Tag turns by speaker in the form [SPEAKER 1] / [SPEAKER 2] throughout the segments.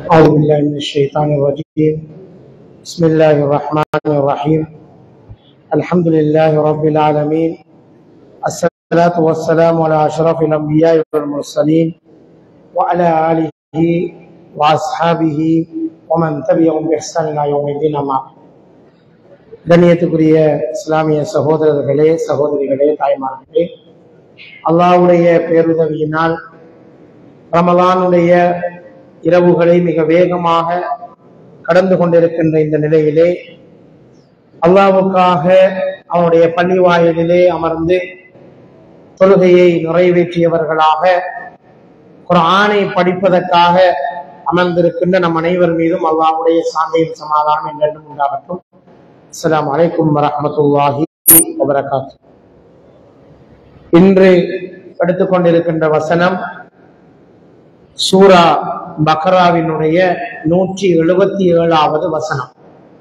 [SPEAKER 1] أعوذ بالله من الشيطان الرجيم بسم الله الرحمن الرحيم الحمد لله رب العالمين الصلاة والسلام على أشرف الأنبياء والمرسلين وعلى آله وأصحابه ومن تبعهم بإحسان إلى يوم الدين أما கண்ணியத்துக்குரிய இஸ்லாமிய சகோதரர்களே சகோதரிகளே தாய்மார்களே அல்லாஹ்வுடைய பேருதவியினால் ரமலானுடைய இரவுகளை மிக வேகமாக கடந்து கொண்டிருக்கின்ற இந்த நிலையிலே அல்லாவுக்காக அவனுடைய பள்ளி வாயிலிலே அமர்ந்து தொழுகையை நிறைவேற்றியவர்களாக குர்ஆனை படிப்பதற்காக அமர்ந்திருக்கின்ற நம் அனைவர் மீதும் அல்லாஹ்வுடைய சாந்தையும் சமாதானம் என்றென்றும் உண்டாகட்டும் அஸ்ஸலாமு அலைக்கும் வரஹ்மத்துல்லாஹி வபரகாத்து இன்று எடுத்துக்கொண்டிருக்கின்ற வசனம் சூரா பக்ராவினுடைய நூற்றி எழுபத்தி ஏழாவது வசனம்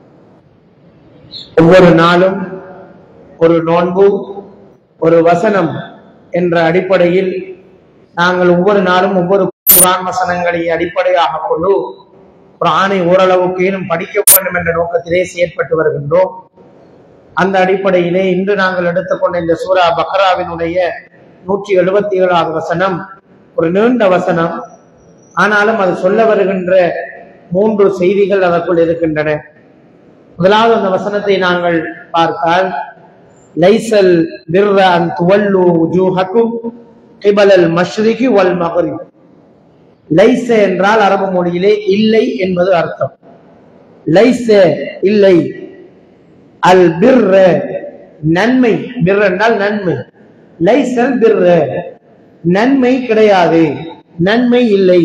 [SPEAKER 1] ஒவ்வொரு நாளும் ஒரு நோன்பு ஒரு வசனம் என்ற அடிப்படையில் நாங்கள் ஒவ்வொரு நாளும் ஒவ்வொரு குரான் வசனங்களை அடிப்படையாக கொண்டு குரானை ஓரளவுக்கு ஏனும் படிக்க வேண்டும் என்ற நோக்கத்திலே செயற்பட்டு வருகின்றோம் அந்த அடிப்படையிலே இன்று நாங்கள் எடுத்துக்கொண்ட இந்த சூரா பக்ராவினுடைய நூற்றி எழுபத்தி ஏழாவது வசனம் ஒரு நீண்ட வசனம் ஆனாலும் அது சொல்ல வருகின்ற மூன்று செய்திகள் அதற்குள் இருக்கின்றன முதலாவது அந்த வசனத்தை நாங்கள் பார்த்தால் லைசல் பிர்ர அன் துவல்லு ஜூஹக்கும் கிபலல் மஷ்ரிகி வல் மகரிப் லைச என்றால் அரபு மொழியிலே இல்லை என்பது அர்த்தம் லைச இல்லை அல் பிர்ர நன்மை பிர் என்றால் நன்மை லைசல் பிர்ர நன்மை கிடையாது நன்மை இல்லை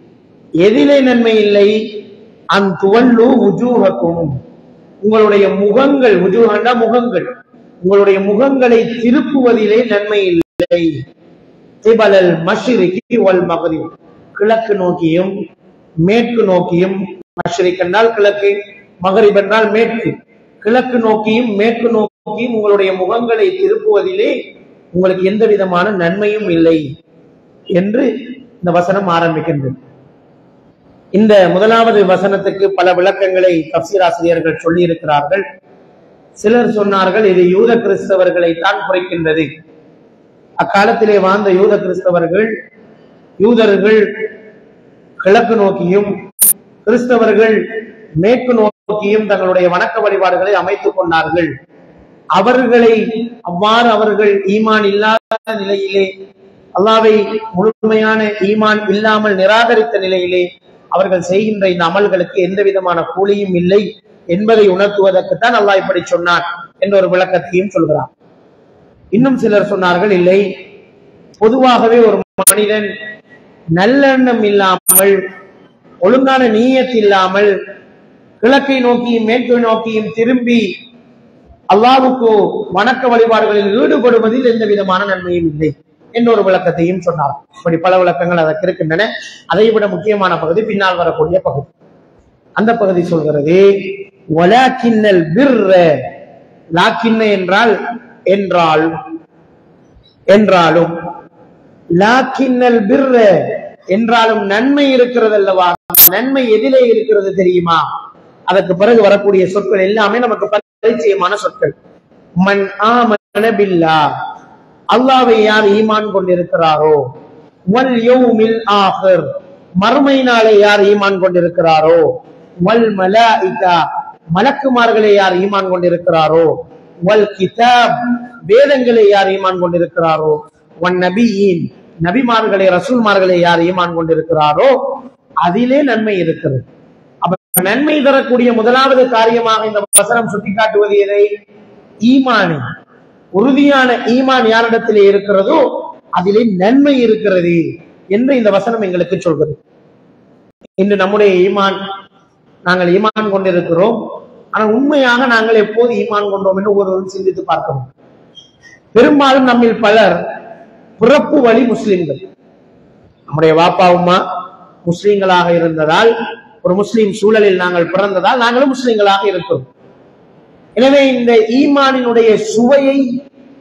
[SPEAKER 1] எதிலே நன்மை இல்லை அன் துவல்லு உஜூகக்கும் உங்களுடைய முகங்கள் உஜூகண்டா முகங்கள் உங்களுடைய முகங்களை திருப்புவதிலே நன்மை இல்லை திபலல் மஷ்ரிகி வல் மகரிப் கிழக்கு நோக்கியும் மேற்கு நோக்கியும் மஷ்ரிக் என்றால் கிழக்கு மகரிப் என்றால் மேற்கு கிழக்கு நோக்கியும் மேற்கு நோக்கியும் உங்களுடைய முகங்களை திருப்புவதிலே உங்களுக்கு எந்த விதமான நன்மையும் இல்லை என்று இந்த வசனம் ஆரம்பிக்கின்றது இந்த முதலாவது வசனத்துக்கு பல விளக்கங்களை தப்சீராசிரியர்கள் சொல்லி இருக்கிறார்கள் சிலர் சொன்னார்கள் இது யூத கிறிஸ்தவர்களை தான் குறைக்கின்றது அக்காலத்திலே வாழ்ந்த யூத கிறிஸ்தவர்கள் யூதர்கள் கிழக்கு நோக்கியும் கிறிஸ்தவர்கள் மேற்கு நோக்கியும் தங்களுடைய வணக்க வழிபாடுகளை அமைத்துக் கொண்டார்கள் அவர்களை அவ்வாறு அவர்கள் ஈமான் இல்லாத நிலையிலே அல்லாவை முழுமையான ஈமான் இல்லாமல் நிராகரித்த நிலையிலே அவர்கள் செய்கின்ற இந்த அமல்களுக்கு எந்த விதமான கூலியும் இல்லை என்பதை உணர்த்துவதற்குத்தான் அல்லாஹ் இப்படி சொன்னான் என்ற ஒரு விளக்கத்தையும் சொல்கிறார் இன்னும் சிலர் சொன்னார்கள் இல்லை பொதுவாகவே ஒரு மனிதன் நல்லெண்ணம் இல்லாமல் ஒழுங்கான நீயத் இல்லாமல் கிழக்கை நோக்கியும் மேற்கை நோக்கியும் திரும்பி அல்லாவுக்கு வணக்க வழிபாடுகளில் ஈடுபடுவதில் எந்த விதமான நன்மையும் இல்லை என்ற ஒரு விளக்கத்தையும் சொன்னார் இப்படி பல விளக்கங்கள் அதற்கு இருக்கின்றன அதை விட முக்கியமான பகுதி பின்னால் வரக்கூடிய பகுதி அந்த பகுதி சொல்கிறது ஒலாக்கின்னல் பிர்ர லாக்கின்ன என்றால் என்றால் என்றாலும் லாக்கின்னல் பிர்ர என்றாலும் நன்மை இருக்கிறது அல்லவா நன்மை எதிலே இருக்கிறது தெரியுமா அதற்கு பிறகு வரக்கூடிய சொற்கள் எல்லாமே நமக்கு பரிச்சயமான சொற்கள் மன் ஆமன பில்லா அல்லாவை யார் ஈமான் கொண்டிருக்கிறாரோ வல் யௌமில் ஆஹிர் மறுமை நாளை யார் ஈமான் கொண்டிருக்கிறாரோ வல் மலாயிகா மலக்குமார்களை யார் ஈமான் கொண்டிருக்கிறாரோ வல் கிதாப் வேதங்களை யார் ஈமான் கொண்டிருக்கிறாரோ வன் நபியின் நபிமார்களை ரசூல்மார்களை யார் ஈமான் கொண்டிருக்கிறாரோ அதிலே நன்மை இருக்கிறது அப்ப நன்மை தரக்கூடிய முதலாவது காரியமாக இந்த வசனம் சுட்டிக்காட்டுவது எதை ஈமானு உறுதியான ஈமான் யாரிடத்திலே இருக்கிறதோ அதிலே நன்மை இருக்கிறது என்று இந்த வசனம் எங்களுக்கு சொல்கிறது இன்று நம்முடைய ஈமான் நாங்கள் ஈமான் கொண்டிருக்கிறோம் ஆனால் உண்மையாக நாங்கள் எப்போது ஈமான் கொண்டோம் என்று ஒருவரும் சிந்தித்து பார்க்கணும் பெரும்பாலும் நம்மில் பலர் பிறப்பு வழி முஸ்லிம்கள் நம்முடைய வாப்பா உமா முஸ்லிம்களாக இருந்ததால் ஒரு முஸ்லிம் சூழலில் நாங்கள் பிறந்ததால் நாங்களும் முஸ்லிம்களாக இருக்கிறோம் எனவே இந்த ஈமானினுடைய சுவையை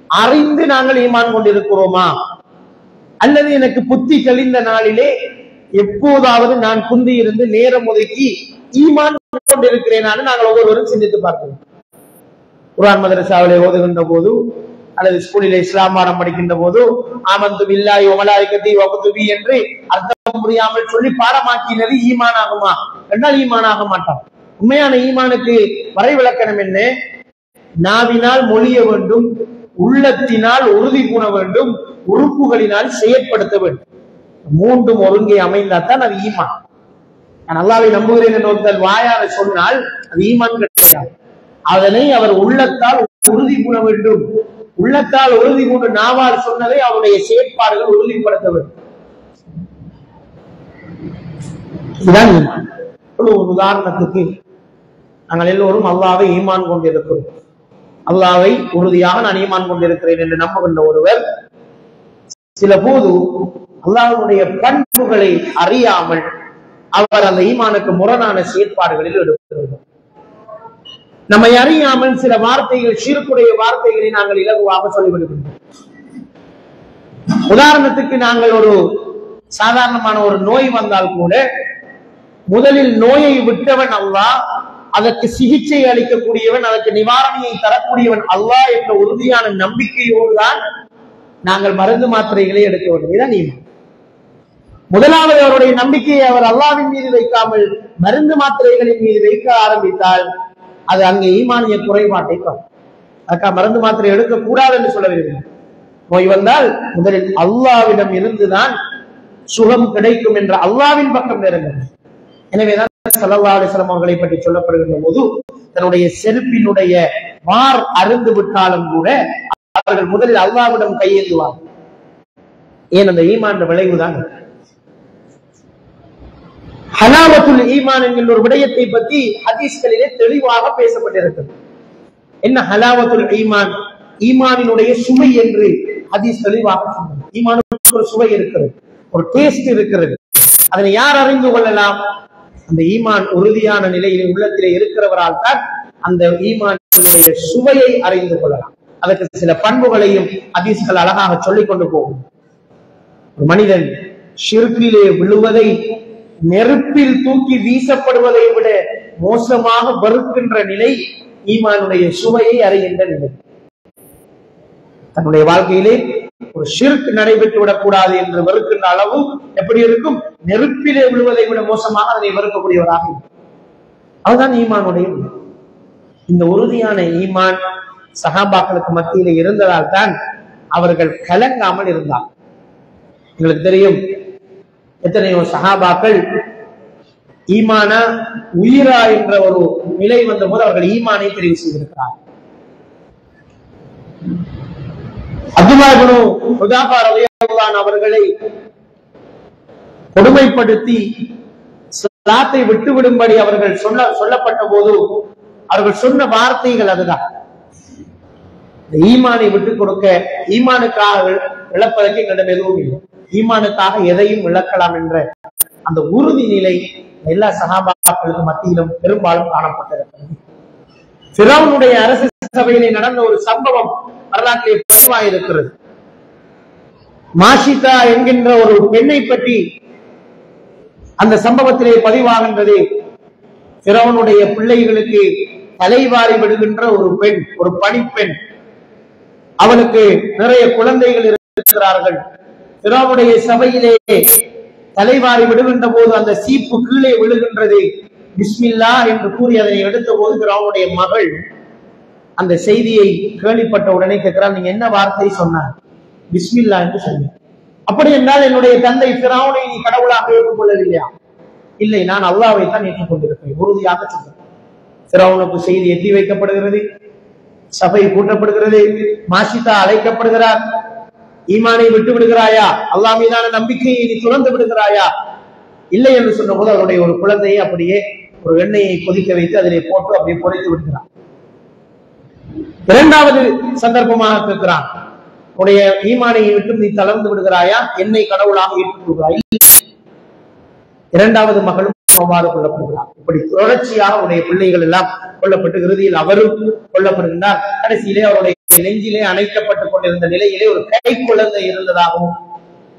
[SPEAKER 1] அறிந்து நாங்கள் ஈமான் கொண்டிருக்கிறோமா அல்லது எனக்கு புத்தி தெளிந்த நாளிலே எப்போதாவது நான் குந்தி இருந்து நேரம் ஒதுக்கி ஈமான் கொண்டிருக்கிறேனான்னு நாங்கள் ஒவ்வொருவரும் சிந்தித்து பார்க்கிறோம் குர்ஆன் மதரசாவிலே ஓதுகின்ற போது அல்லது ஸ்கூலிலே இஸ்லாம் பாடம் படிக்கின்ற போது ஆமந்து பில்லாஹி வ மலாயிகத்தி வ குதுபி என்று அர்த்தம் புரியாமல் சொல்லி பாடமாக்கினது ஈமான் ஆகுமா என்றால் ஈமான் ஆக மாட்டான் உண்மையான ஈமானுக்கு வரைவிலக்கணம் என்ன நாவினால் மொழிய வேண்டும் உள்ளத்தினால் உறுதி கூற வேண்டும் உறுப்புகளினால் செயற்படுத்த வேண்டும் மூன்றும் ஒருங்கே அமைந்தால்தான் அது ஈமான் நான் அல்லாவை நம்புகிறேன் என்று ஒருத்தர் வாயார சொன்னால் அது ஈமான் கிடையாது அதனை அவர் உள்ளத்தால் உறுதி கூற வேண்டும் உள்ளத்தால் உறுதி கொண்டு நாவால் சொன்னதை அவருடைய செயற்பாடுகள் உறுதிப்படுத்த வேண்டும் இதுதான் ஈமான் ஒரு உதாரணத்துக்கு நாங்கள் எல்லோரும் அல்லாவை ஈமான் கொண்டிருக்கிறோம் அல்லாவை உறுதியாக நான் ஈமான் கொண்டிருக்கிறேன் என்று நம்புகின்ற ஒருவர் சில போது அல்லாஹ்வுடைய பண்புகளை அறியாமல் அவர் அந்த ஈமானுக்கு முரணான செயற்பாடுகளில் ஈடுபடுகிறார் நம்மை அறியாமல் சில வார்த்தைகள் சீர்குடைய வார்த்தைகளை நாங்கள் இலகுவாக சொல்லிவிடுகின்றோம் உதாரணத்துக்கு நாங்கள் ஒரு சாதாரணமான ஒரு நோய் வந்தால் கூட முதலில் நோயை விட்டவன் அல்லாஹ் அதற்கு சிகிச்சை அளிக்கக்கூடியவன் அதற்கு நிவாரணியை தரக்கூடியவன் அல்லாஹ் என்ற உறுதியான நம்பிக்கையோடு தான் நாங்கள் மருந்து மாத்திரைகளை எடுக்க வேண்டும் இதான் ஈமான் முதலாவது அவருடைய நம்பிக்கையை அவர் அல்லாவின் மீது வைக்காமல் மருந்து மாத்திரைகளின் மீது வைக்க ஆரம்பித்தால் அது அங்கே ஈமானிய குறைபாட்டை காணும் அதுக்காக மருந்து மாத்திரை எடுக்க கூடாது என்று சொல்ல விரும்புகிறேன் நோய் வந்தால் முதலில் அல்லாவிடம் இருந்துதான் சுகம் கிடைக்கும் என்ற அல்லாவின் பக்கம் நெருங்குங்கள் எனவேதான் சல்லல்லாஹு அலைஹி வஸல்லம் அவர்களை பற்றி சொல்லப்படுகின்ற போது தன்னுடைய செருப்பினுடைய மார் அருந்து விட்டாலும் கூட அவர்கள் முதலில் அல்லாவிடம் கையேந்துவார் ஏன் அந்த ஈமான் விளைவுதான் ஹலாவத்துல் ஈமான் என்கின்ற ஒரு விடயத்தை பற்றி ஹதீஸ்களிலே தெளிவாக பேசப்பட்டிருக்கிறது என்ன ஹலாவத்துல் ஈமான் ஈமானினுடைய சுவை என்று ஹதீஸ் தெளிவாக சொன்னது ஈமானுக்கு ஒரு சுவை இருக்கிறது ஒரு டேஸ்ட் இருக்கிறது அதனை யார் அறிந்து கொள்ளலாம் அந்த ஈமான் உறுதியான நிலையிலே உள்ளத்திலே இருக்கிறவரால் தான் அந்த ஈமானுடைய சுவையை அறிந்து கொள்ளலாம் அதற்கு சில பண்புகளையும் ஹதீஸ்கள் அழகாக சொல்லிக் கொண்டு போகும் ஒரு மனிதன் ஷிர்கிலே விழுவதை நெருப்பில் தூக்கி வீசப்படுவதை விட மோசமாக வெறுக்கின்ற நிலை ஈமானுடைய சுவையை அறிகின்ற நிலை தன்னுடைய வாழ்க்கையிலே ஒரு ஷிர்க் நடைபெற்று விடக்கூடாது என்று வெறுக்கின்ற அளவு எப்படி இருக்கும் நெருப்பிலே விழுவதை விட மோசமாக அதனை வெறுக்கக்கூடியவராக இருக்கும் அதுதான் ஈமானுடைய உண்மை. இந்த உறுதியான ஈமான் சஹாபாக்களுக்கு மத்தியிலே இருந்ததால் தான் அவர்கள் கலங்காமல் இருந்தார் உங்களுக்கு தெரியும் எத்தனையோ சஹாபாக்கள் ஈமானா உயிரா என்ற ஒரு நிலை வந்த போது அவர்கள் ஈமானை தெரிவு செய்திருக்கிறார் அப்துல்லாஹிபனு ஹுதாஃபா ரலியல்லாஹு அன்ஹு அவர்களை கொடுமைப்படுத்தி சலாத்தை விட்டுவிடும்படி அவர்கள் சொல்ல சொல்லப்பட்ட போது அவர்கள் சொன்ன வார்த்தைகள் அதுதான் இந்த ஈமானை விட்டுக் கொடுக்க ஈமானுக்காக இழ- இழப்பதற்கு எங்களிடம் எதுவும் இல்லை ஈமானுக்காக எதையும் இழக்கலாம் என்ற அந்த உறுதி நிலை எல்லா சகாபாக்களுக்கு மத்தியிலும் பெரும்பாலும் காணப்பட்டிருக்கிறது பிறவுனுடைய அரசு சபையிலே நடந்த ஒரு சம்பவம் வரலாற்றிலே பதிவாக இருக்கிறது மாஷிதா என்கின்ற ஒரு பெண்ணை பற்றி அந்த சம்பவத்திலே பதிவாகின்றது பிறவனுடைய பிள்ளைகளுக்கு தலைவாரி விடுகின்ற ஒரு பெண் ஒரு பணிப்பெண் அவளுக்கு நிறைய குழந்தைகள் இருக்கிறார்கள் பிறவுடைய சபையிலே தலைவாரி விடுகின்ற போது அந்த சீப்பு கீழே விழுகின்றது பிஸ்மில்லா என்று கூறி அதனை எடுத்த போது பிறவுடைய மகள் அந்த செய்தியை கேள்விப்பட்ட உடனே கேட்கிறார் நீங்க என்ன வார்த்தை சொன்னார் பிஸ்மில்லா என்று சொன்னார் அப்படி என்றால் என்னுடைய தந்தை பிராவுனை நீ கடவுளாக ஏற்றுக்கொள்ளவில்லையா இல்லை நான் அல்லாவை தான் ஏற்றுக்கொண்டிருக்கிறேன் உறுதியாக சொல்றேன் பிராவுனுக்கு செய்தி எத்தி வைக்கப்படுகிறது சபை கூட்டப்படுகிறது மாசிதா அழைக்கப்படுகிறார் ஈமானை விட்டு விடுகிறாயா அல்லாஹ் மீதான நம்பிக்கையை நீ துறந்து விடுகிறாயா இல்லை என்று சொன்னபோது அவருடைய ஒரு குழந்தையை அப்படியே ஒரு எண்ணெயை கொதிக்க வைத்து அதிலே போட்டு அப்படியே புதைத்து விடுகிறார் இரண்டாவது சந்தர்ப்பமாக கேட்கிறான் உடைய ஈமானை விட்டு நீ தளர்ந்து விடுகிறாயா என்னை கடவுளாக ஏற்றுக்கொள்கிறாய் இல்லை. இரண்டாவது மகளும் அவ்வாறு கொல்லப்படுகிறார் இப்படி தொடர்ச்சியாக அவருடைய பிள்ளைகள் எல்லாம் கொல்லப்பட்டு இறுதியில் அவரும் கொல்லப்படுகின்றார் கடைசியிலே அவருடைய நெஞ்சிலே அணைக்கப்பட்டுக் கொண்டிருந்த நிலையிலே ஒரு கை குழந்தை இருந்ததாகவும்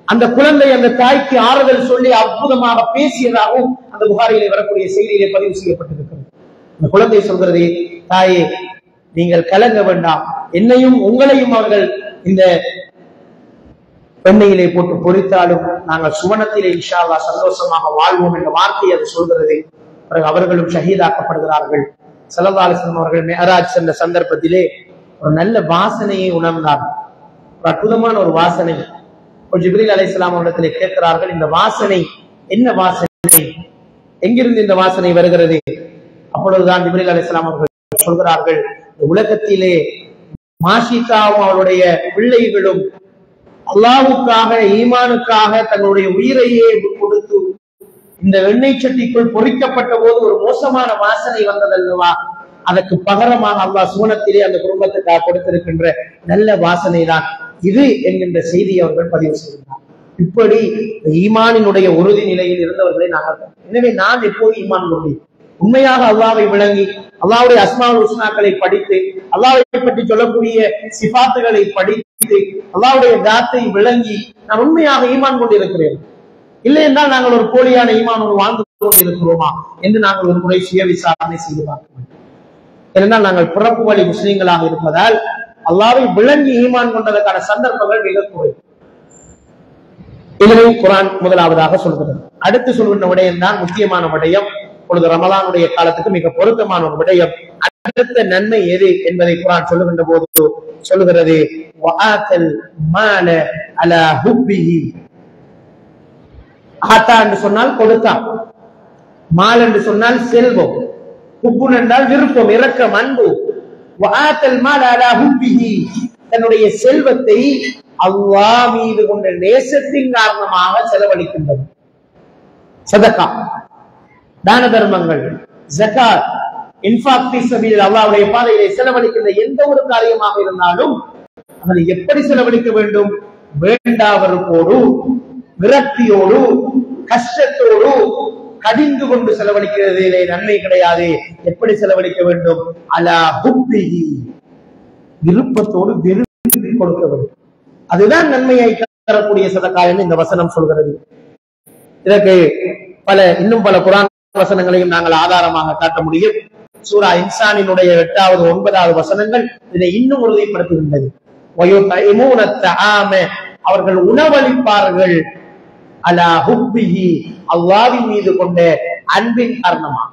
[SPEAKER 1] அந்த குழந்தை அந்த தாய்க்கு ஆறுதல் சொல்லி அற்புதமாக பேசியதாகவும் அந்த புகாரிலே வரக்கூடிய செய்தியிலே பதிவு செய்யப்பட்டிருக்கிறது அந்த குழந்தை சொல்கிறது தாயே நீங்கள் கலங்க வேண்டாம் என்னையும் உங்களையும் அவர்கள் இந்த எண்ணெயிலே போட்டு பொறித்தாலும் நாங்கள் சுவனத்திலே இன்ஷா அல்லாஹ் சந்தோஷமாக வாழ்வோம் என்ற வார்த்தை அது சொல்கிறது பிறகு அவர்களும் ஷஹீதாக்கப்படுகிறார்கள் சல்லல்லாஹு அவர்கள் மெஹராஜ் சென்ற சந்தர்ப்பத்திலே ஒரு நல்ல வாசனையை உணர்ந்தார் ஒரு அற்புதமான ஒரு வாசனை ஒரு ஜிப்ரீல் அலைஹிஸ்ஸலாம் அவரிடத்திலே கேட்கிறார்கள் இந்த வாசனை என்ன வாசனை எங்கிருந்து இந்த வாசனை வருகிறது அப்பொழுதுதான் ஜிப்ரீல் அலைஹிஸ்ஸலாம் அவர்கள் சொல்கிறார்கள் இந்த உலகத்திலே மாஷிகாவும் அவருடைய பிள்ளைகளும் அல்லாஹுக்காக ஈமானுக்காக தன்னுடைய உயிரையே கொடுத்து இந்த எண்ணெய் சட்டிக்குள் பொறிக்கப்பட்ட போது ஒரு மோசமான வாசனை வந்ததல்லவா அதற்கு பகரமாக அல்லாஹ் சூனத்திலே அந்த குடும்பத்துக்காக கொடுத்திருக்கின்ற நல்ல வாசனை தான் இது என்கின்ற செய்தியை அவர்கள் பதிவு செய்கிறார் இப்படி ஈமானினுடைய உறுதி நிலையில் இருந்தவர்களை நாங்கள் பார்த்தோம். எனவே நான் எப்போது ஈமான் கொண்டேன் உண்மையாக அல்லாவை விளங்கி அல்லாவுடைய அஸ்மாவுல் உஸ்னாக்களை படித்து அல்லாவை பற்றி சொல்லக்கூடிய சிபாத்துகளை படித்து அல்லாவுடைய தாத்தை விளங்கி நான் உண்மையாக ஈமான் கொண்டிருக்கிறேன் இல்லை என்றால் நாங்கள் ஒரு போலியான ஈமானோடு வாழ்ந்து கொண்டிருக்கிறோமா என்று நாங்கள் ஒரு முறை சுய விசாரணை செய்து பார்க்க வேண்டும் ஏனென்றால் நாங்கள் பிறப்பு வழி முஸ்லிம்களாக இருப்பதால் அல்லாவை விளங்கி ஈமான் கொண்டதற்கான சந்தர்ப்பங்கள் மிக குறைவு இதனை குரான் முதலாவதாக சொல்கிறது அடுத்து சொல்கின்ற விடயம் தான் முக்கியமான விடயம் பொழுது ரமலானுடைய காலத்துக்கு மிக பொருத்தமான ஒரு விடயம் அடுத்த நன்மை எது என்பதை குரான் சொல்லுகின்ற போது சொல்லுகிறது வஆத்தல் மால அலா ஹுப்பிஹி ஆத்தா என்று சொன்னால் கொடுத்தான் மால் என்று சொன்னால் செல்வம் ஹுப்புன் என்றால் விருப்பம் இரக்கம் அன்பு வஆத்தல் மால அலா ஹுப்பிஹி தன்னுடைய செல்வத்தை அல்லாஹ் மீது கொண்ட நேசத்தின் காரணமாக செலவழிக்கின்றது சதகா தான தர்மங்கள் ஜகாத் இன்ஃபாக் ஃபீ சபீல் அல்லாஹ்வுடைய பாதையிலே செலவழிக்கின்ற எந்த ஒரு காரியமாக இருந்தாலும் அதனை எப்படி செலவழிக்க வேண்டும் வேண்டாவருக்கோடு விரக்தியோடு கஷ்டத்தோடு கடிந்து கொண்டு செலவழிக்கிறதிலே நன்மை கிடையாது எப்படி செலவழிக்க வேண்டும் அலா ஹுப்பிஹி விருப்பத்தோடு விரும்பி கொடுக்க வேண்டும் அதுதான் நன்மையை தரக்கூடிய சதக்கா என்று இந்த வசனம் சொல்கிறது இதற்கு பல இன்னும் பல குரான் வசனங்களையும் நாங்கள் ஆதாரமாக காட்ட முடியும் சூரா இன்சானினுடைய எட்டாவது ஒன்பதாவது வசனங்கள் இதை இன்னும் உறுதிப்படுத்துகின்றது وَيُطْعِمُونَ الطَّعَامَ அவர்கள் உணவளிப்பார்கள் அலா ஹுப்பிஹி அல்லாஹ்வின் மீது கொண்ட அன்பின் காரணமாக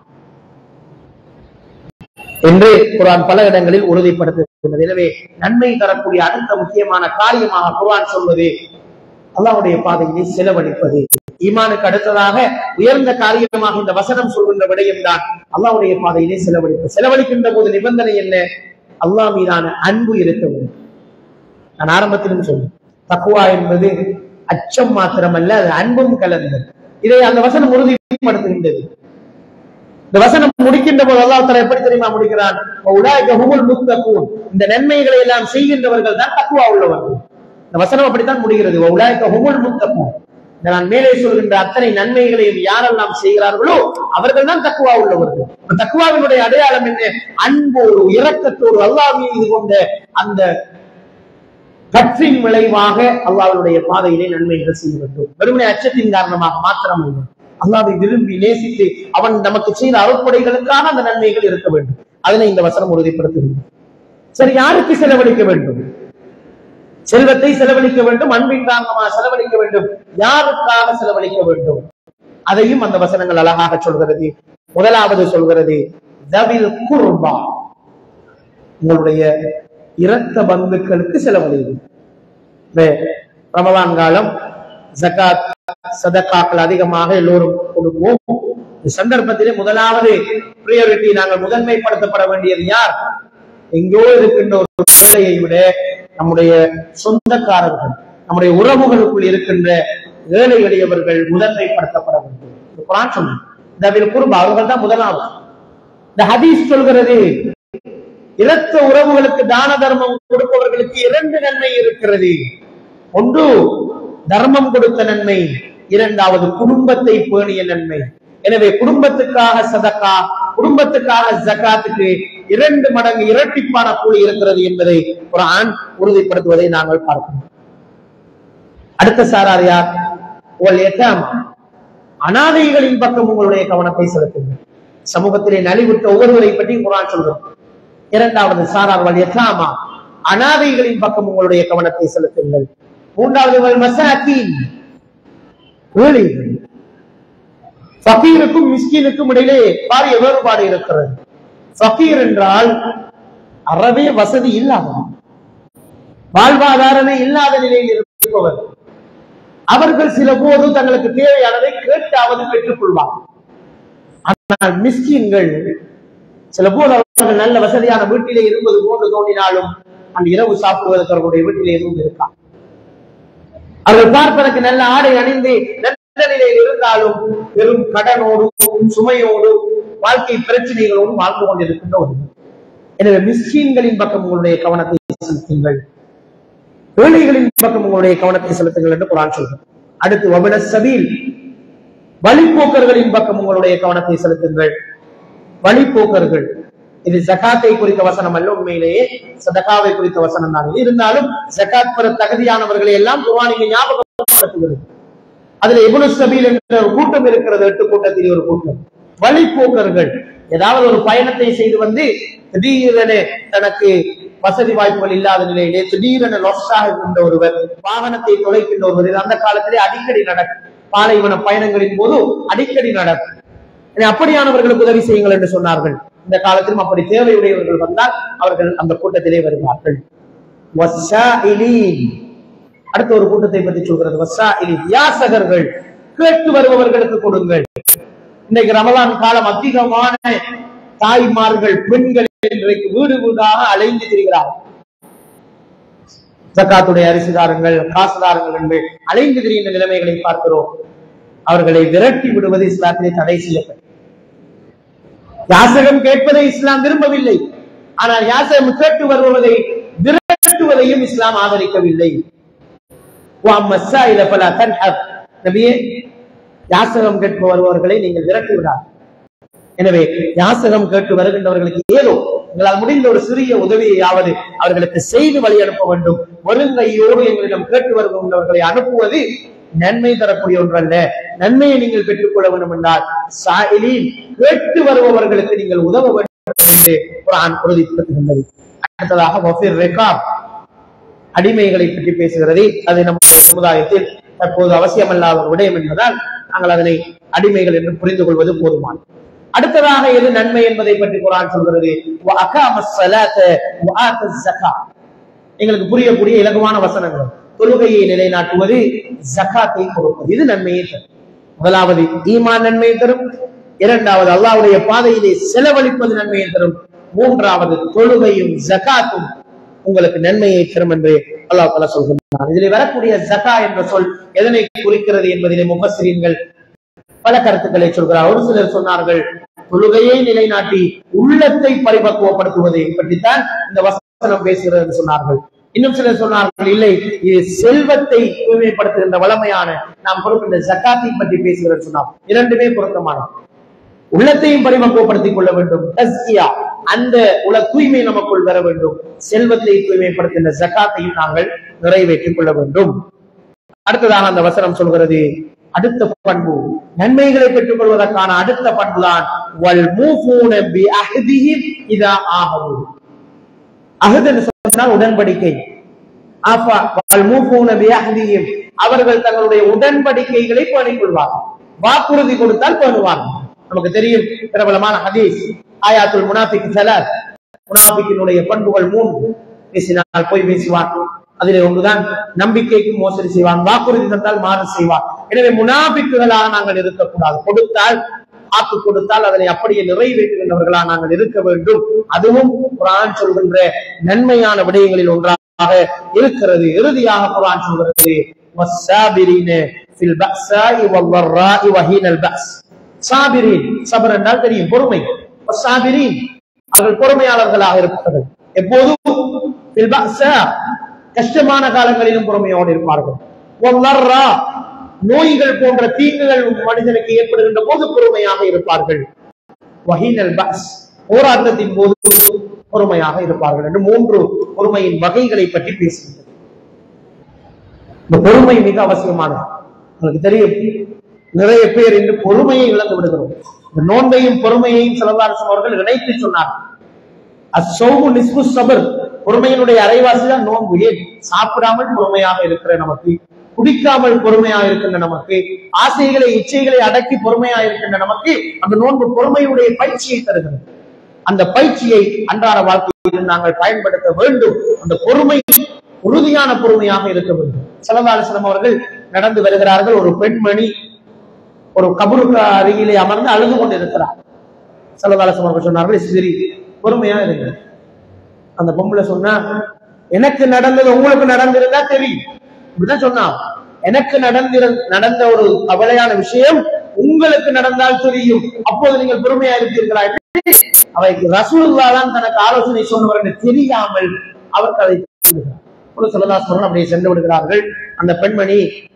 [SPEAKER 1] என்று குர்ஆன் பல இடங்களில் உறுதிப்படுத்துகிறது எனவே நன்மை தரக்கூடிய அடுத்த முக்கியமான காரியமாக குர்ஆன் சொல்வது அல்லாஹ்வுடைய பாதையிலே செலவழிப்பது ஈமானுக்கு அடுத்ததாக உயர்ந்த காரியமாக இந்த வசனம் சொல்கின்ற விடயம் தான் அல்லாஹ்வுடைய பாதையிலே செலவழிப்பு செலவழிக்கின்ற போது நிபந்தனை என்ன அல்லாஹ் மீதான அன்பு இருக்க வேண்டும் நான் ஆரம்பத்திலும் சொன்னேன் தக்குவா என்பது அச்சம் மாத்திரமல்ல அது அன்பும் கலந்தது இதை அந்த வசனம் உறுதிப்படுத்துகின்றது இந்த வசனம் முடிக்கின்ற போது அல்லாஹ் தஆலா எப்படி தெரியுமா முடிக்கிறான் உலாய்க ஹுமுல் முத்தகூன் இந்த நன்மைகளை எல்லாம் செய்கின்றவர்கள் தான் தக்குவா உள்ளவர்கள் இந்த வசனம் அப்படித்தான் முடிகிறது உலாய்க ஹுமுல் முத்தகூன் இந்த நான் மேலே சொல்கின்ற அத்தனை நன்மைகளையும் யாரெல்லாம் செய்கிறார்களோ அவர்கள் தான் தக்குவா உள்ளவர்கள் அப்ப தக்குவாவினுடைய அடையாளம் என்ன அன்போடு இரக்கத்தோடு அல்லாஹ் மீது கொண்ட அந்த பற்றின் விளைவாக அல்லாஹ்வுடைய பாதையிலே நன்மைகள் செய்ய வேண்டும் வெறுமனே அச்சத்தின் காரணமாக மாத்திரம் அல்ல அல்லாவை விரும்பி நேசித்து அவன் நமக்கு செய்த அறுப்படைகளுக்காக அந்த நன்மைகள் இருக்க வேண்டும் அதனை இந்த வசனம் உறுதிப்படுத்துகிறது சரி யாருக்கு செலவழிக்க வேண்டும் செல்வத்தை செலவழிக்க வேண்டும் அன்பின் காரணமாக செலவழிக்க வேண்டும் யாருக்காக செலவழிக்க வேண்டும் அதையும் அந்த வசனங்கள் அழகாக சொல்கிறது முதலாவது சொல்கிறது தவில் குர்பா உங்களுடைய இரத்த பந்துக்களுக்கு செலவழிவு இந்த ரமலான் காலம் ஜகாத் சதக்காக்கள் அதிகமாக எல்லோரும் கொடுப்போம் இந்த சந்தர்ப்பத்திலே முதலாவது பிரியாரிட்டி நாங்கள் முதன்மைப்படுத்தப்பட வேண்டியது யார் எங்கோ இருக்கின்ற ஒரு வேலையை விட நம்முடைய சொந்தக்காரர்கள் நம்முடைய உறவுகளுக்குள் இருக்கின்ற ஏழை எளியவர்கள் முதன்மைப்படுத்தப்பட வேண்டும் இந்த குரான் சொன்ன இந்த குறும்பு அவர்கள் தான் முதலாவது இந்த ஹதீஸ் சொல்கிறது இரத்த உறவுகளுக்கு தான தர்மம் கொடுப்பவர்களுக்கு இரண்டு நன்மை இருக்கிறது ஒன்று தர்மம் கொடுத்த நன்மை இரண்டாவது குடும்பத்தை பேணிய நன்மை எனவே குடும்பத்துக்காக சதக்கா குடும்பத்துக்காக ஜக்காத்துக்கு இரண்டு மடங்கு இரட்டிப்பான கூலி இருக்கிறது என்பதை ஒரு ஆண் உறுதிப்படுத்துவதை நாங்கள் பார்க்கிறோம் அடுத்த சாரார் யார் ஒல் யதாமா அனாதைகளின் பக்கம் உங்களுடைய கவனத்தை செலுத்துங்கள் சமூகத்திலே நலிவுற்ற ஒவ்வொருவரை பற்றி குரான் சொல்கிறோம் இரண்டாவது சாரார் வல் யதாமா அனாதைகளின் பக்கம் உங்களுடைய கவனத்தை செலுத்துங்கள் மூன்றாவது வல் மசாக்கீன் ஏழைகள் ஃபகீருக்கும் மிஸ்கீனுக்கும் இடையிலே பாரிய வேறுபாடு இருக்கிறது ஃபகீர் என்றால் அறவே வசதி இல்லாதவன் வாழ்வாதாரமே இல்லாத நிலையில் இருப்பவர் அவர்கள் சில போது தங்களுக்கு தேவையானதை கேட்டாவது பெற்றுக் கொள்வார்கள் ஆனால் மிஸ்கீன்கள் சில போது அவர்கள் நல்ல வசதியான வீட்டிலே இருப்பது போன்று தோன்றினாலும் அந்த இரவு சாப்பிடுவதற்கு அவர்களுடைய வீட்டிலே எதுவும் இருக்கா அவர்கள் பார்ப்பதற்கு நல்ல ஆடை அணிந்து நல்ல நிலையில் இருந்தாலும் வெறும் கடனோடும் சுமையோடும் வாழ்க்கை பிரச்சனைகளோடும் வாழ்ந்து கொண்டிருக்கின்ற ஒரு எனவே மிஸ்கீன்களின் பக்கம் உங்களுடைய கவனத்தை செலுத்துங்கள் ஏழைகளின் பக்கம் உங்களுடைய கவனத்தை செலுத்துங்கள் என்று குரான் சொல்கிறோம் அடுத்து வபன சபீல் வழிப்போக்கர்களின் பக்கம் உங்களுடைய கவனத்தை செலுத்துங்கள் வழிப்போக்கர்கள் இது ஜகாத்தை குறித்த வசனம் அல்ல உண்மையிலேயே சதகாவை குறித்த வசனம் தான் இது இருந்தாலும் ஜகாத் பெற தகுதியானவர்களை எல்லாம் குர்ஆன் இங்கு ஞாபகப்படுத்துகிறது அதுல இபுனு சபீல் என்ற ஒரு கூட்டம் இருக்கிறது எட்டு கூட்டத்தில் ஒரு கூட்டம் வழிப்போக்கர்கள் ஏதாவது ஒரு பயணத்தை செய்து வந்து திடீரென தனக்கு வசதி வாய்ப்புகள் இல்லாத நிலையிலே திடீரென லொஸ்டாக இருந்த ஒருவர் வாகனத்தை தொலைக்கின்ற ஒருவர் இது அந்த காலத்திலே அடிக்கடி நடக்கும் பாலைவன பயணங்களின் போது அடிக்கடி நடக்கும் எனவே அப்படியானவர்களுக்கு உதவி செய்யுங்கள் என்று சொன்னார்கள் இந்த காலத்திலும் அப்படி தேவையுடையவர்கள் வந்தால் அவர்கள் அந்த கூட்டத்திலே வருவார்கள் வஸ்ஸாயிலீன். அடுத்த ஒரு கூட்டத்தை பற்றி சொல்கிறது வஸ்ஸாயிலீன். யாசகர்கள் கேட்டு வருபவர்களுக்கு கொடுங்கள் இன்னைக்கு ரமலான் காலம் அதிகமான தாய்மார்கள் பெண்கள் இன்றைக்கு வீடு வீடாக அலைந்து திரிகிறார்கள் ஜக்காத்துடைய அரிசிதாரங்கள் காசுதாரங்கள் என்று அலைந்து திரிகின்ற நிலைமைகளை பார்க்கிறோம் அவர்களை விரட்டி விடுவது இஸ்லாத்திலே தடை செய்யப்பட்டது யாசகம் கேட்பதை இஸ்லாம் விரும்பவில்லை ஆனால் யாசகம் கேட்டு வருவதை விரட்டுவதையும் இஸ்லாம் ஆதரிக்கவில்லை وَأَمَّا السَّائِلَ فَلَا تَنْحَرْ. நபியே யாசகம் கேட்க வருபவர்களை நீங்கள் விரட்டி விடார் எனவே யாசகம் கேட்டு வருகின்றவர்களுக்கு ஏதோ உங்களால் முடிந்த ஒரு சிறிய உதவியையாவது அவர்களுக்கு செய்து வழி அனுப்ப வேண்டும் வருங்கையோடு எங்களிடம் கேட்டு வருகின்றவர்களை அனுப்புவது நன்மை தரக்கூடிய ஒன்றல்ல நன்மையை நீங்கள் பெற்றுக்கொள்ள வேண்டும் என்றால் சாயிலில் கேட்டு வருபவர்களுக்கு நீங்கள் உதவ வேண்டும் என்று குர்ஆன் உறுதிப்படுத்துகின்றது அடுத்ததாக வஃபிர் ரிகாப் அடிமைகளை பற்றி பேசுகிறது அது நம்முடைய சமுதாயத்தில் தற்போது அவசியமல்லாத ஒரு விடயம் என்பதால் நாங்கள் அதனை அடிமைகள் என்று புரிந்து கொள்வது போதுமானது அடுத்ததாக எது நன்மை என்பதை பற்றி குரான் சொல்கிறது وَأَقَامَ الصَّلَاةَ وَآتَى الزَّكَاةَ எங்களுக்கு புரியக்கூடிய இலகுவான வசனங்கள் தொழுகையை நிலைநாட்டுவது ஜக்காத்தை கொடுப்பது இது நன்மையை தரும் முதலாவது ஈமான் நன்மையை தரும் இரண்டாவது அல்லாஹ்வுடைய பாதையிலே செலவழிப்பது நன்மையை தரும் மூன்றாவது தொழுகையும் ஜகாத்தும் உங்களுக்கு நன்மையை தரும் என்று அல்லாஹ் தஆலா சொல்கின்றான் இதிலே வரக்கூடிய ஜகா என்ற சொல் எதனை குறிக்கிறது என்பதிலே முஃபஸ்ஸிரீன்கள் பல கருத்துக்களை சொல்கிறார் ஒரு சிலர் சொன்னார்கள் தொழுகையை நிலைநாட்டி உள்ளத்தை பரிபக்குவப்படுத்துவதை பற்றித்தான் இந்த வசனம் பேசுகிறது என்று சொன்னார்கள் இன்னும் சிலர் சொன்னார்கள் இல்லை இது செல்வத்தை தூய்மைப்படுத்துகின்ற வளமையான நாம் கொடுக்கின்ற ஜக்காத்தை பற்றி பேசுகிறது சொன்னார் இரண்டுமே பொருத்தமானது உள்ளத்தையும் பரிபக்குவப்படுத்திக் கொள்ள வேண்டும் தஸ்கியா அந்த உல தூய்மை நமக்குள் வர வேண்டும் செல்வத்தை தூய்மைப்படுத்துகின்ற ஜக்காத்தையும் நாங்கள் நிறைவேற்றிக் கொள்ள வேண்டும் அடுத்ததாக அந்த வசனம் சொல்கிறது அடுத்த பண்பு நன்மைகளை பெற்றுக் கொள்வதற்கான அடுத்த பண்புதான் வல் மூஃபூன பி அஹ்திஹிம் இதா ஆஹது அஹ்த் என்று சொன்னால் உடன்படிக்கை ஆஃபா வல் மூஃபூன பி அஹ்திஹிம் அவர்கள் தங்களுடைய உடன்படிக்கைகளை பேணிக் கொள்வார்கள் வாக்குறுதி கொடுத்தால் பேணுவார்கள் நமக்கு தெரியும் பிரபலமான ஹதீஸ் ஆயாத்துல் முனாஃபிக் சலாத் முனாஃபிக்கினுடைய பண்புகள் மூன்று பேசினால் போய் பேசுவான் அதிலே ஒன்றுதான் நம்பிக்கைக்கு மோசடி செய்வான் வாக்குறுதி தந்தால் மாறு செய்வான் எனவே முனாபிக்குகளாக நாங்கள் இருக்கக்கூடாது கொடுத்தால் வாக்கு கொடுத்தால் அதனை அப்படியே நிறைவேற்றுகின்றவர்களாக நாங்கள் இருக்க வேண்டும் அதுவும் குரான் சொல்கின்ற நன்மையான விடயங்களில் ஒன்றாக இருக்கிறது இறுதியாக குரான் சொல்கிறது வஸ்ஸாபிரீன ஃபில் பக்ஸாஇ வல்வர்ராஇ வஹீனல் பக்ஸ் சாபிரீன் சபர் என்றால் தெரியும் பொறுமை வஸ்ஸாபிரீன் அவர்கள் பொறுமையாளர்களாக இருப்பார்கள் எப்போதும் ஃபில் பக்ஸா கஷ்டமான காலங்களிலும் பொறுமையோடு இருப்பார்கள் வல்லர்ரா நோய்கள் போன்ற தீங்குகள் மனிதனுக்கு ஏற்படுகின்ற போது பொறுமையாக இருப்பார்கள் வஹீனல் பஸ் போராட்டத்தின் போது பொறுமையாக இருப்பார்கள் என்று மூன்று பொறுமையின் வகைகளை பற்றி பேசுகின்றது இந்த பொறுமை மிக அவசியமானது உங்களுக்கு தெரியும் நிறைய பேர் இன்று பொறுமையை இழந்து விடுகிறோம் இந்த நோன்பையும் பொறுமையையும் சிலவாரசம் அவர்கள் இணைத்து சொன்னார் அசௌமு நிஸ்பு சபர் பொறுமையினுடைய அரைவாசி தான் நோன்பு ஏன் சாப்பிடாமல் பொறுமையாக இருக்கிற நமக்கு குடிக்காமல் பொறுமையாக இருக்கின்ற நமக்கு ஆசைகளை இச்சைகளை அடக்கி பொறுமையாக இருக்கின்ற நமக்கு அந்த நோன்பு பொறுமையுடைய பயிற்சியை தருகிறது அந்த பயிற்சியை அன்றாட வாழ்க்கையில் நாங்கள் பயன்படுத்த வேண்டும் அந்த பொறுமை உறுதியான பொறுமையாக இருக்க வேண்டும் செலவாலசனம் அவர்கள் நடந்து வருகிறார்கள் ஒரு பெண்மணி ஒரு கபருக்கு அருகிலே அமர்ந்து அழுது கொண்டிருக்கிறார் செலவாலசனம் அவர்கள் சொன்னார்கள் சரி பொறுமையா இருங்க அந்த பொம்பளை சொன்னா எனக்கு நடந்தது உங்களுக்கு நடந்திருந்தா தெரியும் இப்படிதான் சொன்னா எனக்கு நடந்திரு நடந்த ஒரு கவலையான விஷயம் உங்களுக்கு நடந்தால் தெரியும் அப்போது நீங்கள் பொறுமையா இருப்பீர்களா என்று அவைக்கு ரசூலுல்லா தான் தனக்கு ஆலோசனை சொன்னவர் என்று தெரியாமல் அவருக்கு அதை சொல்லுகிறார். ஒரு சொல்லதாசன் அப்படியே சென்று விடுகிறார்கள் அந்த பெண்மணி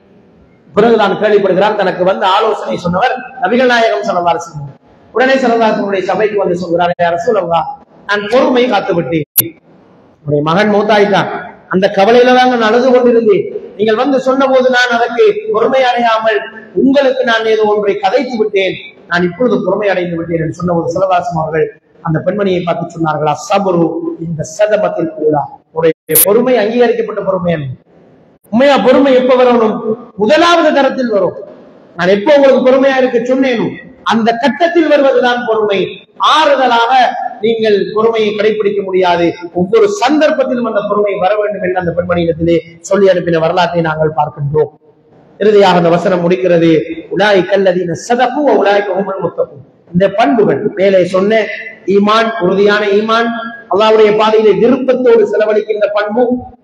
[SPEAKER 1] பிறகுதான் கேள்விப்படுகிறார் தனக்கு வந்து ஆலோசனை சொன்னவர் நபிகள் நாயகம் சொல்லவாறு சொன்னார் உடனே சொல்லதாசனுடைய சபைக்கு வந்து சொல்கிறார் ரசூலல்லா நான் பொறுமை காத்து விட்டேன் உடைய மகன் மூத்தாயிட்டான் அந்த கவலையில தான் நான் அழுது கொண்டிருந்தேன் நீங்கள் வந்து சொன்ன போது நான் அதற்கு பொறுமை அடையாமல் உங்களுக்கு நான் ஏதோ ஒன்றை கதைத்து விட்டேன் நான் இப்பொழுது பொறுமை அடைந்து விட்டேன் என்று சொன்ன போது சிலவாசம் அவர்கள் அந்த பெண்மணியை பார்த்து சொன்னார்கள் அசபரு இந்த சதமத்தில் கூட உடைய பொறுமை அங்கீகரிக்கப்பட்ட பொறுமை அல்ல உண்மையா பொறுமை எப்ப வரணும் முதலாவது தரத்தில் வரும் நான் எப்போ உங்களுக்கு பொறுமையா இருக்க சொன்னேனோ அந்த கட்டத்தில் வருவதுதான் பொறுமை ஆறுதலாக நீங்கள் பொறுமையை கடைபிடிக்க முடியாது ஒவ்வொரு சந்தர்ப்பத்திலும் அந்த பொறுமை வர வேண்டும் என்று அந்த பெண்மணியிடத்திலே சொல்லி அனுப்பின வரலாற்றை நாங்கள் பார்க்கின்றோம் இறுதியாக அந்த வசனம் முடிக்கிறது உலாய் கல்லதீன சதப்பு உலாய் கோமல் முத்தப்பு இந்த பண்புகள் மேலே சொன்ன ஈமான் உறுதியான ஈமான் அல்லாவுடைய பாதையிலே விருப்பத்தோடு செலவழிக்கின்ற பண்பு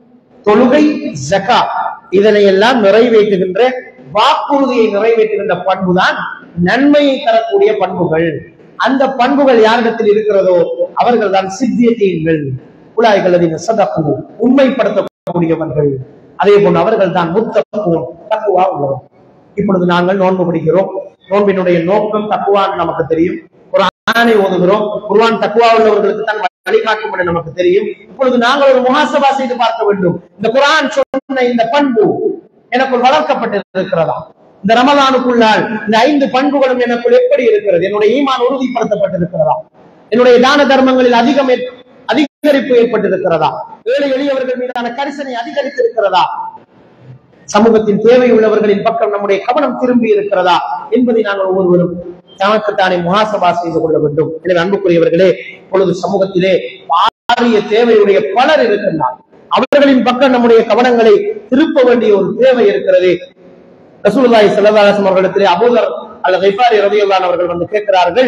[SPEAKER 1] தொழுகை ஜகா இதனை எல்லாம் நிறைவேற்றுகின்ற வாக்குறுதியை நிறைவேற்றுகின்ற பண்புதான் நன்மையை தரக்கூடிய பண்புகள் அந்த பண்புகள் யாரிடத்தில் இருக்கிறதோ அவர்கள் தான் சித்தியத்தீன்கள் குழாய்கள் அதின் சதப்பு உண்மைப்படுத்தக்கூடியவர்கள் அதே போன்று அவர்கள் தான் முத்தப்புவோம் தக்குவா உள்ளவர் இப்பொழுது நாங்கள் நோன்பு பிடிக்கிறோம் நோன்பினுடைய நோக்கம் தக்குவான்னு நமக்கு தெரியும் ஒரு ஆணை ஓதுகிறோம் குர்ஆன் தக்குவா உள்ளவர்களுக்கு தான் வழிகாட்டும் என்று நமக்கு தெரியும் இப்பொழுது நாங்கள் ஒரு முகாசபா செய்து பார்க்க வேண்டும் இந்த குர்ஆன் சொன்ன இந்த பண்பு எனக்குள் வளர்க்கப்பட்டிருக்கிறதா இந்த ரமலானுக்குள்ளால் இந்த ஐந்து பண்புகளும் எனக்குள் எப்படி இருக்கிறது என்னுடைய ஈமான் உறுதிப்படுத்தப்பட்டிருக்கிறதா என்னுடைய தான தர்மங்களில் அதிகம் ஏற்- அதிகரிப்பு ஏற்பட்டிருக்கிறதா ஏழை எளியவர்கள் மீதான கரிசனை அதிகரித்திருக்கிறதா சமூகத்தின் தேவை உள்ளவர்களின் பக்கம் நம்முடைய கவனம் திரும்பி இருக்கிறதா என்பதை நாங்கள் ஒவ்வொருவரும் தனக்குத்தானே முகாசபா செய்து கொள்ள வேண்டும் எனவே அன்புக்குரியவர்களே இப்பொழுது சமூகத்திலே பாரிய தேவையுடைய பலர் இருக்கின்றார் அவர்களின் பக்கம் நம்முடைய கவனங்களை திருப்ப வேண்டிய ஒரு தேவை இருக்கிறது ரசூலுல்லாஹி ஸல்லல்லாஹு அலைஹி வஸல்லம் அவர்களிடத்திலே அபூதர் அல்லது கைஃபாரி ரலியல்லாஹு அவர்கள் வந்து கேட்கிறார்கள்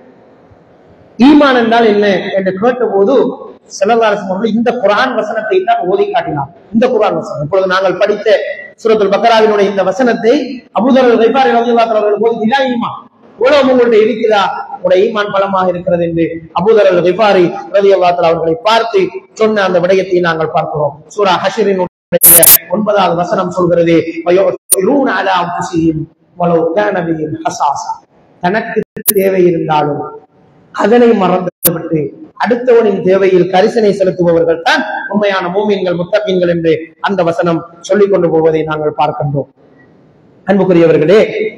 [SPEAKER 1] ஈமான் என்றால் என்ன என்று கேட்டபோது செல்லல்லாரசம் அவர்கள் இந்த குரான் வசனத்தை தான் ஓதி காட்டினார் இந்த குரான் வசனம் இப்பொழுது நாங்கள் படித்த சூரத்துல் பக்கராவினுடைய இந்த வசனத்தை அபூதர் கைஃபாரி ரலியல்லாஹு அவர்கள் ஓதி இதா ஈமான் உலகம் உங்கள்ட்ட இருக்கிறா உடைய ஈமான் பலமாக இருக்கிறது என்று அபூதர் அல் கிஃபாரி ரலியல்லாஹு அவர்களை பார்த்து சொன்ன அந்த விடயத்தை நாங்கள் பார்க்கிறோம் சூரா ஹஷரின் ஒன்பதாவது வசனம் சொல்கிறது "வயு'த்திரூன அலா அன்ஃபுஸிஹிம் வலவ் கான பிஹிம் ஹஸாஸா." தனக்கு தேவை இருந்தாலும் அதனை மறந்துவிட்டு அடுத்தவனின் தேவையில் கரிசனை செலுத்துபவர்கள் தான் உண்மையான மூமீன்கள் முத்தகீன்கள் என்று அந்த வசனம் சொல்லிக் கொண்டு போவதை நாங்கள் பார்க்கின்றோம் அன்புக்குரியவர்களே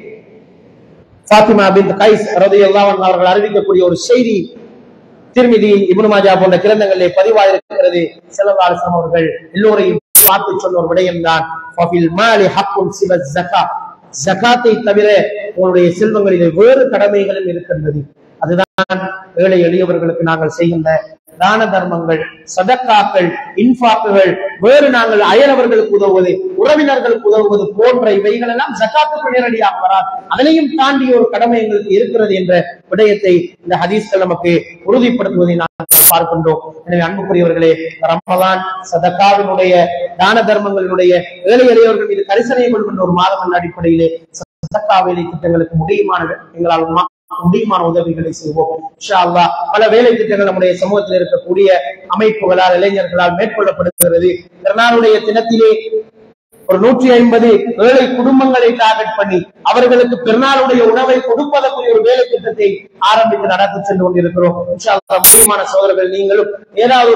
[SPEAKER 1] ஃபாத்திமா பின் கைஸ் ரலியல்லாஹு அன்ஹா அவர்கள் அறிவிக்கக்கூடிய ஒரு செய்தி திருமிதி இப்னு மாஜா போன்ற கிரந்தங்களிலே பதிவாயிருக்கிறது செலவாரசம் அவர்கள் எல்லோரையும் பார்த்து சொன்ன ஒரு விடயம்தான் ஃபஃபில் மாலி ஹக்குன் சிவ ஜக்கா ஜகாத்தை தவிர உங்களுடைய செல்வங்களிலே வேறு கடமைகளும் இருக்கின்றது அதுதான் ஏழை எளியவர்களுக்கு நாங்கள் செய்கின்ற தான தர்மங்கள் சதக்காக்கள் இன்பாக்குகள் வேறு நாங்கள் அயலவர்களுக்கு உதவுவது உறவினர்களுக்கு உதவுவது போன்ற இவைகள் எல்லாம் ஜக்காத்துக்கு நேரடியாக வராது அதனையும் தாண்டி ஒரு கடமை எங்களுக்கு இருக்கிறது என்ற விடயத்தை இந்த ஹதீஸ்கள் நமக்கு உறுதிப்படுத்துவதை நாங்கள் பார்க்கின்றோம் எனவே அன்புக்குரியவர்களே ரமலான் சதக்காவினுடைய தான தர்மங்களினுடைய ஏழை எளியவர்கள் மீது கரிசனை கொள்கின்ற ஒரு மாதம் என்ற அடிப்படையிலே சதக்கா வேலை திட்டங்களுக்கு முடியுமான எங்களால் மா- முடியுமான உதவிகளை செய்வோம் இன்ஷா அல்லாஹ் பல வேலை திட்டங்கள் நம்முடைய சமூகத்தில் இருக்கக்கூடிய அமைப்புகளால் இளைஞர்களால் மேற்கொள்ளப்படுகிறது திருநாளுடைய தினத்திலே ஒரு நூற்றி ஐம்பது ஏழை குடும்பங்களை டார்கெட் பண்ணி அவர்களுக்கு பெருநாளுடைய உணவை கொடுப்பதற்குரிய ஒரு வேலை திட்டத்தை ஆரம்பித்து நடத்தி சென்று கொண்டிருக்கிறோம் இன்ஷா அல்லாஹ் முக்கியமான சோதரர்கள் நீங்களும் ஏதாவது ஒரு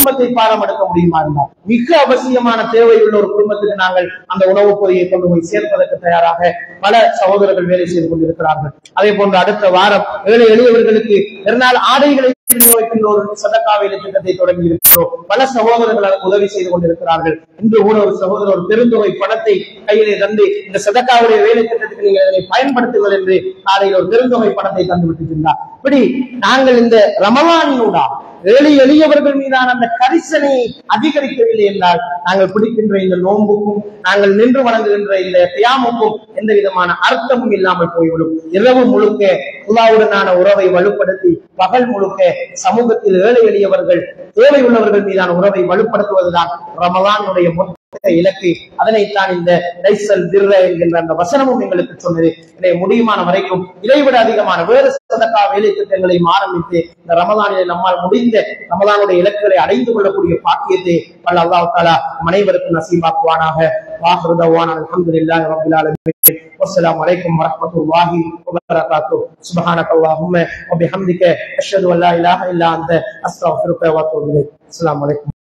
[SPEAKER 1] குடும்பத்தை பாடம் எடுக்க முடியுமா இருந்தால் மிக அவசியமான தேவையுள்ள ஒரு குடும்பத்துக்கு நாங்கள் அந்த உணவுப் பொதியை கொண்டு போய் சேர்ப்பதற்கு தயாராக பல சகோதரர்கள் வேலை செய்து கொண்டிருக்கிறார்கள் அதே போன்று அடுத்த வாரம் ஏழை எளியவர்களுக்கு பெருநாள் ஆடைகளை வைக்கின்ற ஒரு சதக்காவில திட்டத்தை தொடங்கி இருக்கிறோம் பல சகோதரர்கள் அதற்கு உதவி செய்து கொண்டிருக்கிறார்கள் இன்று கூட ஒரு சகோதரர் ஒரு பெருந்தொகை பணத்தை கையிலே தந்து இந்த சதக்காவுடைய வேலை திட்டத்துக்கு நீங்கள் இதனை பயன்படுத்துங்கள் என்று காலையில் ஒரு பெருந்தொகை பணத்தை தந்து விட்டிருந்தார் இப்படி நாங்கள் இந்த ரமலானினூடா ஏழை எளியவர்கள் மீதான அந்த கரிசனையை அதிகரிக்கவில்லை என்றால் நாங்கள் பிடிக்கின்ற இந்த நோன்புக்கும் நாங்கள் நின்று வணங்குகின்ற இந்த தியாமுக்கும் எந்த விதமான அர்த்தமும் இல்லாமல் போய்விடும் இரவு முழுக்க அல்லாவுடனான உறவை வலுப்படுத்தி பகல் முழுக்க சமூகத்தில் ஏழை எளியவர்கள் தேவை உள்ளவர்கள் மீதான உறவை வலுப்படுத்துவதுதான் ரமலானுடைய மொத்த இலக்கு அதனைத்தான் இந்த லைசல் திர்ர என்கின்ற அந்த வசனமும் எங்களுக்கு சொன்னது இதை முடியுமான வரைக்கும் இதைவிட அதிகமான வேறு சதக்கா வேலை திட்டங்களையும் ஆரம்பித்து இந்த ரமலானிலே நம்மால் முடிந்த ரமலானுடைய இலக்குகளை அடைந்து கொள்ளக்கூடிய பாக்கியத்தை வல்ல அல்லாஹ் தாலா அனைவருக்கும் நசீபாக்குவானாக வாஹிரு தவானா அல்ஹம்துலில்லாஹி ரப்பில் ஆலமீன் வஸ்ஸலாமு அலைக்கும் வரஹ்மத்துல்லாஹி வபரகாத்துஹு சுப்ஹானக அல்லாஹும்ம வபிஹம்திக அஷ்ஹது அன் லா இலாஹா இல்லா அன்த அஸ்தக்ஃபிருக வ அத்தூபு இலைக் அஸ்ஸலாமு அலைக்கும்